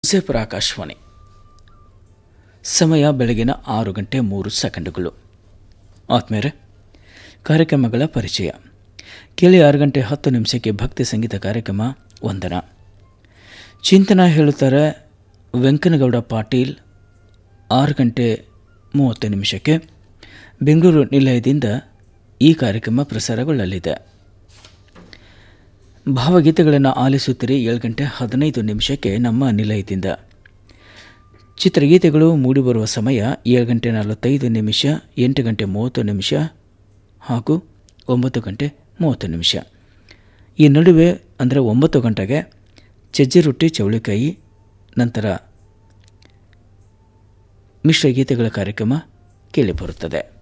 ಜೆಪುರ ಆಕಾಶವಾಣಿ ಸಮಯ ಬೆಳಗಿನ ಆರು ಗಂಟೆ ಮೂರು ಸೆಕೆಂಡುಗಳು ಆತ್ಮೇರೆ ಕಾರ್ಯಕ್ರಮಗಳ ಪರಿಚಯ ಕೇಳಿ ಆರು ಗಂಟೆ ಹತ್ತು ನಿಮಿಷಕ್ಕೆ ಭಕ್ತಿ ಸಂಗೀತ ಕಾರ್ಯಕ್ರಮ ವಂದನ ಚಿಂತನ ಹೇಳುತ್ತಾರೆ ವೆಂಕನಗೌಡ ಪಾಟೀಲ್ ಆರು ಗಂಟೆ ಮೂವತ್ತು ನಿಮಿಷಕ್ಕೆ ಬೆಂಗಳೂರು ನಿಲಯದಿಂದ ಈ ಕಾರ್ಯಕ್ರಮ ಪ್ರಸಾರಗೊಳ್ಳಲಿದೆ ಭಾವಗೀತೆಗಳನ್ನು ಆಲಿಸುತ್ತಿರಿ ಏಳು ಗಂಟೆ ಹದಿನೈದು ನಿಮಿಷಕ್ಕೆ ನಮ್ಮ ನಿಲಯದಿಂದ ಚಿತ್ರಗೀತೆಗಳು ಮೂಡಿಬರುವ ಸಮಯ ಏಳು ಗಂಟೆ ನಲವತ್ತೈದು ನಿಮಿಷ ಎಂಟು ಗಂಟೆ ಮೂವತ್ತು ನಿಮಿಷ ಹಾಗೂ ಒಂಬತ್ತು ಗಂಟೆ ಮೂವತ್ತು ನಿಮಿಷ ಈ ನಡುವೆ ಅಂದರೆ ಒಂಬತ್ತು ಗಂಟೆಗೆ ಚಜ್ಜಿ ರೊಟ್ಟಿ ಚೌಳಿಕಾಯಿ ನಂತರ ಮಿಶ್ರ ಗೀತೆಗಳ ಕಾರ್ಯಕ್ರಮ ಕೇಳಿಬರುತ್ತದೆ